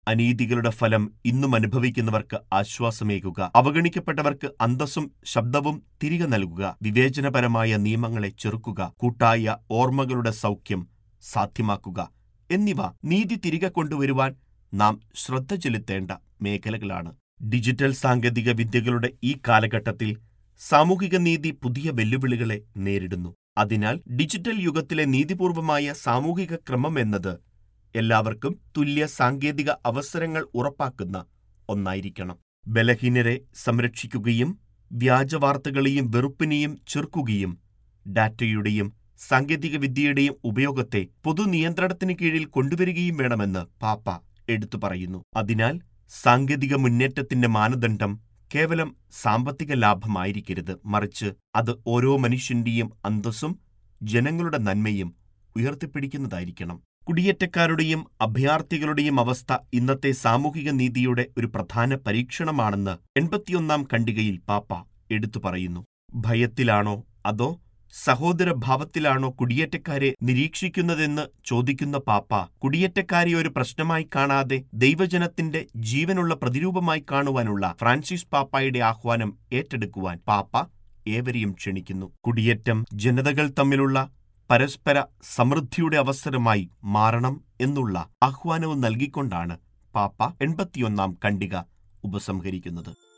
അനീതികളുടെ ഫലം ഇന്നും അനുഭവിക്കുന്നവർക്ക് ആശ്വാസമേകുക അവഗണിക്കപ്പെട്ടവർക്ക് അന്തസ്സും ശബ്ദവും തിരികെ നൽകുക വിവേചനപരമായ നിയമങ്ങളെ ചെറുക്കുക കൂട്ടായ ഓർമ്മകളുടെ സൗഖ്യം സാധ്യമാക്കുക എന്നിവ നീതി തിരികെ കൊണ്ടുവരുവാൻ നാം ശ്രദ്ധ ചെലുത്തേണ്ട മേഖലകളാണ് ഡിജിറ്റൽ സാങ്കേതിക വിദ്യകളുടെ ഈ കാലഘട്ടത്തിൽ സാമൂഹിക നീതി പുതിയ വെല്ലുവിളികളെ നേരിടുന്നു അതിനാൽ ഡിജിറ്റൽ യുഗത്തിലെ നീതിപൂർവമായ സാമൂഹിക ക്രമം എന്നത് എല്ലാവർക്കും തുല്യ സാങ്കേതിക അവസരങ്ങൾ ഉറപ്പാക്കുന്ന ഒന്നായിരിക്കണം ബലഹീനരെ സംരക്ഷിക്കുകയും വ്യാജവാർത്തകളെയും വെറുപ്പിനെയും ചെറുക്കുകയും ഡാറ്റയുടെയും സാങ്കേതിക വിദ്യയുടെയും ഉപയോഗത്തെ പൊതുനിയന്ത്രണത്തിന് കീഴിൽ കൊണ്ടുവരികയും വേണമെന്ന് പാപ്പ എടുത്തു പറയുന്നു അതിനാൽ സാങ്കേതിക മുന്നേറ്റത്തിന്റെ മാനദണ്ഡം കേവലം സാമ്പത്തിക ലാഭമായിരിക്കരുത് മറിച്ച് അത് ഓരോ മനുഷ്യന്റെയും അന്തസ്സും ജനങ്ങളുടെ നന്മയും ഉയർത്തിപ്പിടിക്കുന്നതായിരിക്കണം കുടിയേറ്റക്കാരുടെയും അഭയാർത്ഥികളുടെയും അവസ്ഥ ഇന്നത്തെ സാമൂഹിക നീതിയുടെ ഒരു പ്രധാന പരീക്ഷണമാണെന്ന് എൺപത്തിയൊന്നാം ഖണ്ഡികയിൽ പാപ്പ എടുത്തു പറയുന്നു ഭയത്തിലാണോ അതോ സഹോദരഭാവത്തിലാണോ കുടിയേറ്റക്കാരെ നിരീക്ഷിക്കുന്നതെന്ന് ചോദിക്കുന്ന പാപ്പ കുടിയേറ്റക്കാരെ ഒരു പ്രശ്നമായി കാണാതെ ദൈവജനത്തിന്റെ ജീവനുള്ള പ്രതിരൂപമായി കാണുവാനുള്ള ഫ്രാൻസിസ് പാപ്പായുടെ ആഹ്വാനം ഏറ്റെടുക്കുവാൻ പാപ്പ ഏവരെയും ക്ഷണിക്കുന്നു കുടിയേറ്റം ജനതകൾ തമ്മിലുള്ള പരസ്പര സമൃദ്ധിയുടെ അവസരമായി മാറണം എന്നുള്ള ആഹ്വാനവും നൽകിക്കൊണ്ടാണ് പാപ്പ എൺപത്തിയൊന്നാം ഖണ്ഡിക ഉപസംഹരിക്കുന്നത്